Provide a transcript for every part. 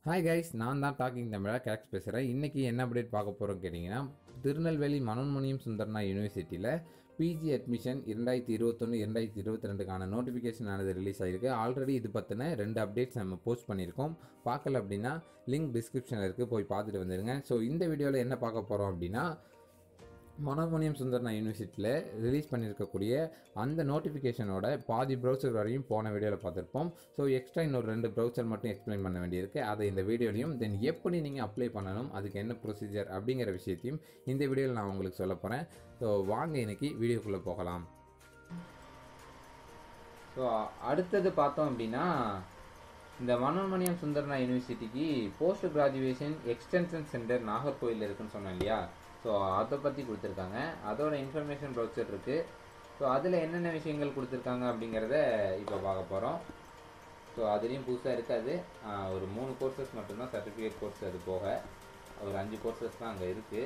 hi guys நான் தான் docking தமிழா கேக்ஸ் பேசுகிறேன் இன்றைக்கி என்ன அப்டேட் பார்க்க போகிறோம் கேட்டிங்கன்னா திருநெல்வேலி மனோன்மணியம் சுந்தர்னா யூனிவர்சிட்டியில் பிஜி அட்மிஷன் இரண்டாயிரத்தி இருபத்தொன்று இரண்டாயிரத்தி இருபத்தி ரெண்டுக்கான நோட்டிஃபிகேஷன் ஆனது ரிலீஸ் ஆகிருக்கு ஆல்ரெடி இது பற்றின ரெண்டு அப்டேட்ஸ் நம்ம போஸ்ட் பண்ணியிருக்கோம் பார்க்கல அப்படின்னா லிங்க் டிஸ்கிரிப்ஷனில் இருக்குது போய் பார்த்துட்டு வந்துடுங்க ஸோ இந்த வீடியோவில் என்ன பார்க்க போகிறோம் அப்படின்னா மனோமணியம் சுந்தர்னா யூனிவர்சிட்டியில் ரிலீஸ் பண்ணியிருக்கக்கூடிய அந்த நோட்டிஃபிகேஷனோட பாதி ப்ரௌசர் வரையும் போன வீடியோவில் பார்த்துருப்போம் ஸோ எக்ஸ்ட்ரா இன்னொரு ரெண்டு ப்ரௌசர் மட்டும் எக்ஸ்பிளைன் பண்ண வேண்டியிருக்கு அதை இந்த வீடியோலையும் தென் எப்படி நீங்கள் அப்ளை பண்ணணும் அதுக்கு என்ன ப்ரொசீஜர் அப்படிங்கிற விஷயத்தையும் இந்த வீடியோவில் நான் உங்களுக்கு சொல்ல போகிறேன் ஸோ வாங்க இன்னைக்கு வீடியோக்குள்ளே போகலாம் ஸோ அடுத்தது பார்த்தோம் அப்படின்னா இந்த மனோன்மணியம் சுந்தர்னா யூனிவர்சிட்டிக்கு post graduation extension centre Nagercoil இருக்குன்னு சொன்னேன் இல்லையா ஸோ அதை பற்றி கொடுத்துருக்காங்க அதோட இன்ஃபர்மேஷன் ப்ரௌச்சர் இருக்குது ஸோ அதில் என்னென்ன விஷயங்கள் கொடுத்துருக்காங்க அப்படிங்கிறத இப்போ பார்க்க போகிறோம் ஸோ அதுலேயும் புதுசாக இருக்காது ஆஹ் ஒரு மூணு கோர்சஸ் மட்டும்தான் சர்டிஃபிகேட் கோர்ஸ் அது போக ஒரு அஞ்சு கோர்சஸ் தான் அங்கே இருக்குது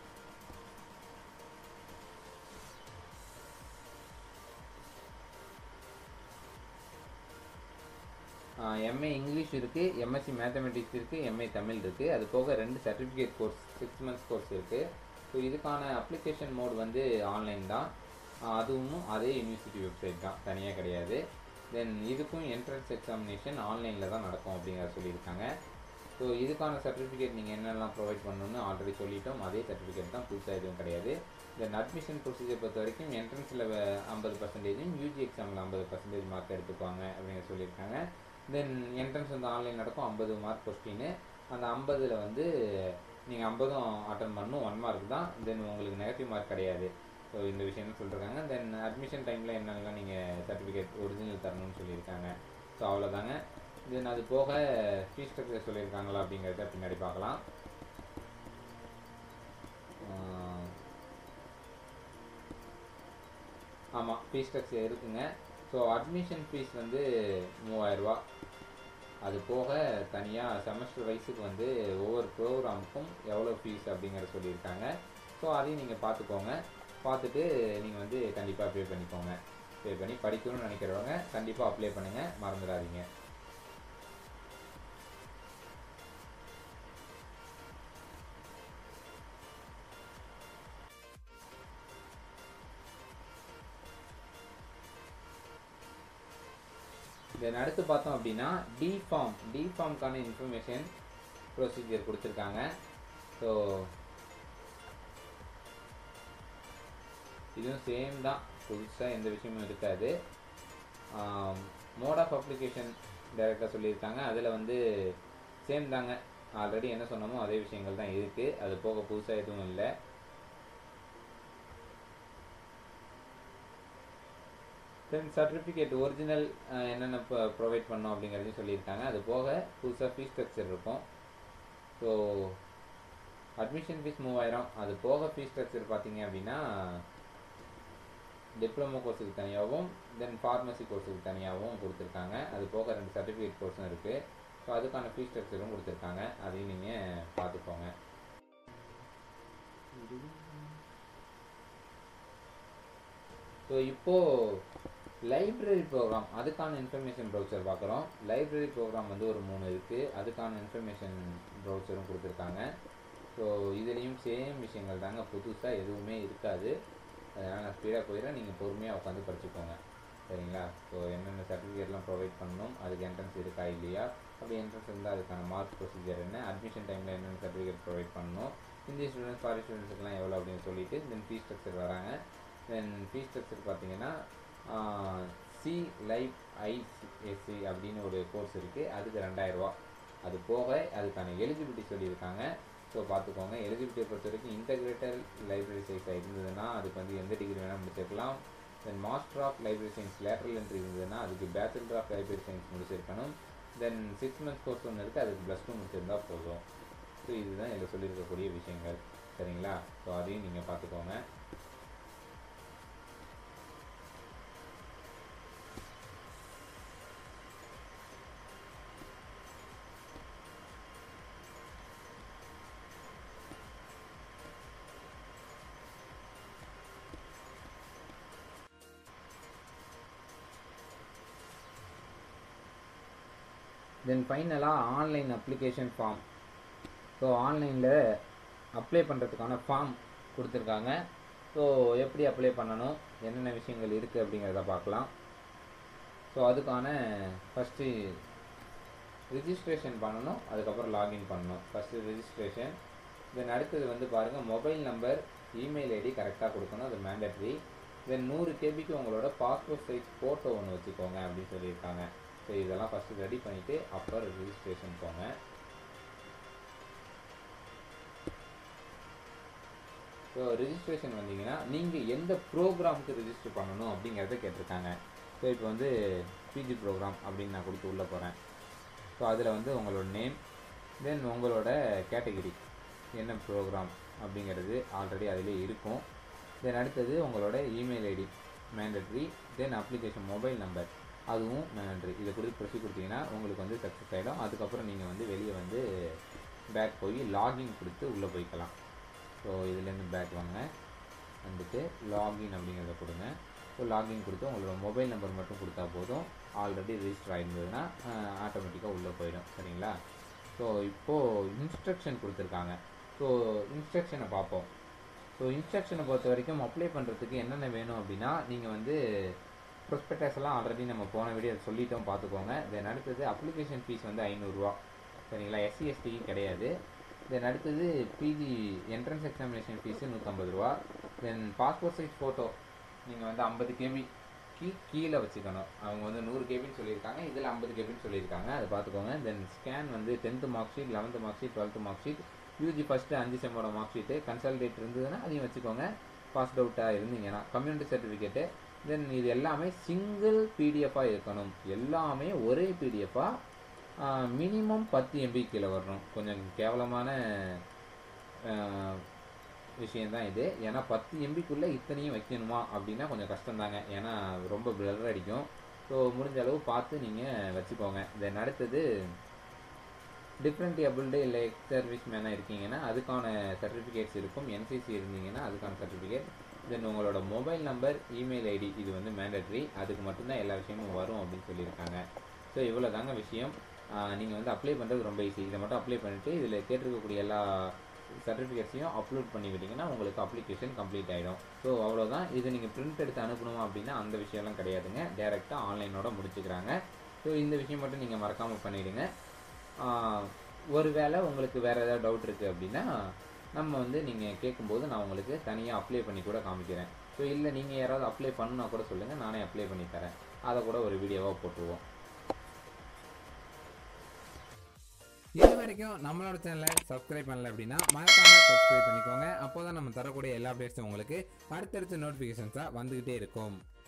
எம்ஏ இங்கிலீஷ் இருக்குது எம்எஸ்சி மேத்தமெட்டிக்ஸ் இருக்குது எம்ஏ தமிழ் இருக்குது அது போக ரெண்டு certificate course six months course இருக்குது ஸோ இதுக்கான அப்ளிகேஷன் மோட் வந்து ஆன்லைன் தான் ஆஹ் அதுவும் அதே யூனிவர்சிட்டி வெப்சைட் தான் தனியாக கிடையாது தென் இதுக்கும் என்ட்ரன்ஸ் எக்ஸாமினேஷன் ஆன்லைனில் தான் நடக்கும் அப்படிங்கிறத சொல்லியிருக்காங்க ஸோ இதுக்கான சர்டிஃபிகேட் நீங்கள் என்னெல்லாம் ப்ரொவைட் பண்ணணும்னு ஆல்ரெடி சொல்லிட்டோம் அதே சர்டிஃபிகேட் தான் புதுசாக எதுவும் கிடையாது தென் அட்மிஷன் ப்ரொசீஜர் பொறுத்த வரைக்கும் என்ட்ரன்ஸில் ஐம்பது பர்சன்டேஜும் யூஜி எக்ஸாமில் ஐம்பது பர்சன்டேஜ் மார்க் எடுத்துக்குவாங்க அப்படின்னு சொல்லியிருக்காங்க தென் என்ட்ரன்ஸ் வந்து ஆன்லைன் நடக்கும் ஐம்பது மார்க் கொஸ்டின் அந்த ஐம்பதில் வந்து நீங்கள் ஐம்பதும் அட்டன் பண்ணணும் ஒன் மார்க் தான் தென் உங்களுக்கு நெகட்டிவ் மார்க் கிடையாது ஸோ இந்த விஷயம் சொல்லியிருக்காங்க தென் அட்மிஷன் டைமில் என்னென்னலாம் நீங்கள் சர்டிஃபிகேட் ஒரிஜினல் தரணும்னு சொல்லியிருக்காங்க ஸோ அவ்வளோதாங்க தென் அது போக ஃபீஸ் ஸ்ட்ரக்சர் சொல்லியிருக்காங்களா அப்படிங்கிறத பின்னாடி பார்க்கலாம் ஆமாம் ஃபீஸ் ஸ்ட்ரக்சர் இருக்குங்க ஸோ அட்மிஷன் ஃபீஸ் வந்து மூவாயிரரூபா அது போக தனியாக செமஸ்டர் வைஸுக்கு வந்து ஒவ்வொரு ப்ரோக்ராமுக்கும் எவ்வளோ ஃபீஸ் அப்படிங்கிற சொல்லியிருக்காங்க ஸோ அதையும் நீங்கள் பார்த்துக்கோங்க பார்த்துட்டு நீங்கள் வந்து கண்டிப்பாக அப்ளை பண்ணிக்கோங்க அப்ளை பண்ணி படிக்கணும்னு நினைக்கிறவங்க கண்டிப்பாக அப்ளை பண்ணுங்கள் மறந்துடாதீங்க தென் அடுத்து பார்த்தோம் அப்படின்னா டி ஃபார்ம் டி ஃபார்முக்கான இன்ஃபர்மேஷன் ப்ரொசீஜர் கொடுத்துருக்காங்க ஸோ இதுவும் சேம் தான் புதுசாக எந்த விஷயமும் இருக்காது மோட் ஆஃப் அப்ளிகேஷன் டைரெக்டாக சொல்லியிருக்காங்க அதில் வந்து சேம் தாங்க ஆல்ரெடி என்ன சொன்னோமோ அதே விஷயங்கள் தான் இருக்குது அது போக புதுசாக எதுவும் இல்லை தென் சர்டிஃபிகேட் ஒரிஜினல் என்னென்ன ப்ரொவைட் பண்ணோம் அப்படிங்கிறதையும் சொல்லியிருக்காங்க அது போக புதுசாக ஃபீஸ் ஸ்ட்ரக்சர் இருக்கும் ஸோ அட்மிஷன் ஃபீஸ் மூவாயிரம் அது போக ஃபீஸ் ஸ்ட்ரக்சர் பார்த்தீங்க அப்படின்னா டிப்ளமோ கோர்ஸுக்கு தனியாகவும் தென் ஃபார்மசி கோர்ஸுக்கு தனியாகவும் கொடுத்துருக்காங்க அது போக ரெண்டு சர்டிஃபிகேட் கோர்ஸும் இருக்குது ஸோ அதுக்கான ஃபீஸ் ஸ்ட்ரக்சரும் கொடுத்துருக்காங்க அதையும் நீங்கள் பார்த்துக்கோங்க ஸோ இப்போது லைப்ரரி ப்ரோக்ராம் அதுக்கான இன்ஃபர்மேஷன் ப்ரௌச்சர் பார்க்குறோம் லைப்ரரி ப்ரோக்ராம் வந்து ஒரு மூணு இருக்குது அதுக்கான இன்ஃபர்மேஷன் ப்ரௌச்சரும் கொடுத்துருக்காங்க ஸோ இதுலேயும் சேம் விஷயங்கள் தாங்க புதுசாக எதுவுமே இருக்காது அதனால் நான் ஸ்பீடாக போயிடுறேன் நீங்கள் பொறுமையாக உட்காந்து படிச்சுக்கோங்க சரிங்களா ஸோ என்னென்ன சர்டிஃபிகேட்லாம் ப்ரொவைட் பண்ணணும் அதுக்கு என்ட்ரன்ஸ் இருக்கா இல்லையா அப்படி என்ட்ரன்ஸ் இருந்தால் அதுக்கான மார்க் ப்ரொசீஜர் என்ன அட்மிஷன் டைமில் என்னென்ன சர்டிஃபிகேட் ப்ரொவைட் பண்ணணும் ஹிந்தி ஸ்டூடெண்ட்ஸ் ஃபாரின் ஸ்டூடெண்ட்ஸுக்குலாம் எவ்வளோ அப்படின்னு சொல்லிட்டு தென் ஃபீஸ் ஸ்ட்ரக்சர் வராங்க தென் ஃபீஸ் ஸ்ட்ரக்சர் பார்த்தீங்கன்னா சி லைஃப் ஐஎஸ்சி அப்படின்னு ஒரு கோர்ஸ் இருக்குது அதுக்கு ரெண்டாயிரரூவா அது போக அதுக்கான எலிஜிபிலிட்டி சொல்லியிருக்காங்க ஸோ பார்த்துக்கோங்க எலிஜிபிலிட்டியை பொறுத்த வரைக்கும் இன்டகிரேட்டர் லைப்ரரி சைஸாக இருந்ததுன்னா அதுக்கு வந்து எந்த டிகிரி வேணால் முடிச்சிருக்கலாம் then master of library science lateral entry இருந்ததுன்னா அதுக்கு பேச்சுலர் ஆஃப் லைப்ரரி சயின்ஸ் முடிச்சிருக்கணும் தென் சிக்ஸ் மந்த்ஸ் கோர்ஸ் ஒன்று இருக்குது அதுக்கு ப்ளஸ் டூ முடிச்சிருந்தா போதும் ஸோ இதுதான் இதில் சொல்லியிருக்கக்கூடிய விஷயங்கள் சரிங்களா ஸோ அதையும் நீங்கள் பார்த்துக்கோங்க தென் ஃபைனலாக ஆன்லைன் அப்ளிகேஷன் ஃபார்ம் ஸோ ஆன்லைனில் அப்ளை பண்ணுறதுக்கான ஃபார்ம் கொடுத்துருக்காங்க ஸோ எப்படி அப்ளை பண்ணணும் என்னென்ன விஷயங்கள் இருக்குது அப்படிங்கிறத பார்க்கலாம் ஸோ அதுக்கான ஃபஸ்ட்டு ரிஜிஸ்ட்ரேஷன் பண்ணணும் அதுக்கப்புறம் லாகின் பண்ணணும் ஃபஸ்ட்டு ரிஜிஸ்ட்ரேஷன் தென் அடுத்தது வந்து பாருங்கள் மொபைல் நம்பர் இமெயில் ஐடி கரெக்டாக கொடுக்கணும் அது மேண்டட்ரி தென் நூறு கேபிக்கு உங்களோட பாஸ்போர்ட் சைஸ் ஃபோட்டோ ஒன்று வச்சுக்கோங்க அப்படின்னு சொல்லியிருக்காங்க ஸோ இதெல்லாம் ஃபஸ்ட்டு ரெடி பண்ணிவிட்டு அப்புறம் ரிஜிஸ்ட்ரேஷன் போங்க ஸோ ரிஜிஸ்ட்ரேஷன் வந்தீங்கன்னா நீங்கள் எந்த ப்ரோக்ராமுக்கு ரிஜிஸ்டர் பண்ணணும் அப்படிங்கிறத கேட்டிருக்காங்க ஸோ இப்போ வந்து பிஜி ப்ரோக்ராம் அப்படின்னு நான் கொடுத்து உள்ளே போகிறேன் ஸோ அதில் வந்து உங்களோட நேம் தென் உங்களோட கேட்டகிரி என்ன ப்ரோக்ராம் அப்படிங்கிறது ஆல்ரெடி அதிலே இருக்கும் தென் அடுத்தது உங்களோட email ID mandatory then application mobile number அதுவும் மேண்டட்ரி இதை கொடுத்து ப்ரெஷி கொடுத்தீங்கன்னா உங்களுக்கு வந்து சக்ஸஸ் ஆகிடும் அதுக்கப்புறம் நீங்கள் வந்து வெளியே வந்து பேக் போய் லாகின் கொடுத்து உள்ளே போய்க்கலாம் ஸோ இதுலேருந்து பேக் வாங்க வந்துட்டு லாகின் அப்படிங்கிறத கொடுங்க ஸோ லாகின் கொடுத்து உங்களோட மொபைல் நம்பர் மட்டும் கொடுத்தா போதும் ஆல்ரெடி ரிஜிஸ்டர் ஆகிருந்ததுன்னா ஆட்டோமேட்டிக்காக உள்ளே போயிடும் சரிங்களா ஸோ இப்போது இன்ஸ்ட்ரக்ஷன் கொடுத்துருக்காங்க ஸோ இன்ஸ்ட்ரக்ஷனை பார்ப்போம் ஸோ இன்ஸ்ட்ரக்ஷனை பொறுத்த வரைக்கும் அப்ளை பண்ணுறதுக்கு என்னென்ன வேணும் அப்படின்னா நீங்கள் வந்து ப்ரொஸ்பெக்டஸ் எல்லாம் ஆல்ரெடி நம்ம போன வீடியோ சொல்லிட்டோம் பார்த்துக்கோங்க தென் அடுத்தது அப்ளிகேஷன் ஃபீஸ் வந்து ஐநூறுரூவா சரிங்களா எஸ்சி எஸ்டிக்கு கிடையாது தென் அடுத்தது பிஜி என்ட்ரன்ஸ் எக்ஸாமினேஷன் ஃபீஸு நூற்றம்பது ரூபா தென் பாஸ்போர்ட் சைஸ் ஃபோட்டோ நீங்கள் வந்து ஐம்பது கேபி கீ கீழே வச்சுக்கணும் அவங்க வந்து நூறு கேபின்னு சொல்லியிருக்காங்க இதில் ஐம்பது கேபின்னு சொல்லியிருக்காங்க அதை பார்த்துக்கோங்க தென் ஸ்கேன் வந்து tenth mark sheet eleventh mark sheet twelfth mark sheet UG first அஞ்சு செம்மோட மார்க் ஷீட்டு கன்சல்டேட் இருந்ததுன்னா அதையும் வச்சுக்கோங்க பாஸ் அவுட்டாக இருந்தீங்கன்னா கம்யூனிட்டி சர்டிஃபிகேட்டு தென் இது எல்லாமே சிங்கிள் பிடிஎஃபாக இருக்கணும் எல்லாமே ஒரே பிடிஎஃபாக மினிமம் பத்து எம்பி கீழே வரணும் கொஞ்சம் கேவலமான விஷயந்தான் இது ஏன்னா பத்து எம்பிக்குள்ளே இத்தனையும் வைக்கணுமா அப்படின்னா கொஞ்சம் கஷ்டம்தாங்க ஏன்னா ரொம்ப பிளர் அடிக்கும் ஸோ முடிஞ்ச அளவு பார்த்து நீங்கள் வச்சுக்கோங்க தென் அடுத்தது டிஃப்ரெண்ட் எபிள்டு இல்லை எக்ஸ் சர்வீஸ் மேனாக இருக்கீங்கன்னா அதுக்கான சர்டிஃபிகேட்ஸ் இருக்கும் என்சிசி இருந்தீங்கன்னா அதுக்கான சர்டிஃபிகேட் தென் உங்களோட மொபைல் நம்பர் இமெயில் ஐடி இது வந்து மேண்டட்ரி அதுக்கு மட்டும்தான் எல்லா விஷயமும் வரும் அப்படின்னு சொல்லியிருக்காங்க ஸோ இவ்வளோ தாங்க விஷயம் நீங்கள் வந்து அப்ளை பண்ணுறது ரொம்ப ஈஸி இதை மட்டும் அப்ளை பண்ணிவிட்டு இதில் கேட்டிருக்கக்கூடிய எல்லா சர்டிஃபிகேட்ஸையும் அப்லோட் பண்ணி விட்டிங்கன்னா உங்களுக்கு அப்ளிகேஷன் கம்ப்ளீட் ஆகிடும் ஸோ அவ்வளோதான் இது நீங்கள் பிரிண்ட் எடுத்து அனுப்பணும் அப்படின்னா அந்த விஷயம்லாம் கிடையாதுங்க டேரெக்டாக ஆன்லைனோட முடிச்சுக்கிறாங்க ஸோ இந்த விஷயம் மட்டும் நீங்கள் மறக்காமல் பண்ணிவிடுங்க ஒருவேளை உங்களுக்கு வேறு ஏதாவது டவுட் இருக்குது அப்படின்னா நம்ம வந்து நீங்கள் கேட்கும்போது நான் உங்களுக்கு தனியாக அப்ளை பண்ணி கூட காமிக்கிறேன் ஸோ இல்லை நீங்கள் யாராவது அப்ளை பண்ணுனா கூட சொல்லுங்கள் நானே அப்ளை பண்ணி தரேன் அதை கூட ஒரு வீடியோவாக போட்டுருவோம் இது வரைக்கும் நம்மளோட சேனலை சப்ஸ்கிரைப் பண்ணல அப்படின்னா மறக்காம சப்ஸ்கிரைப் பண்ணிக்கோங்க அப்போ தான் நம்ம தரக்கூடிய எல்லா அப்டேட்ஸும் உங்களுக்கு அடுத்தடுத்த நோட்டிஃபிகேஷன்ஸாக வந்துக்கிட்டே இருக்கும்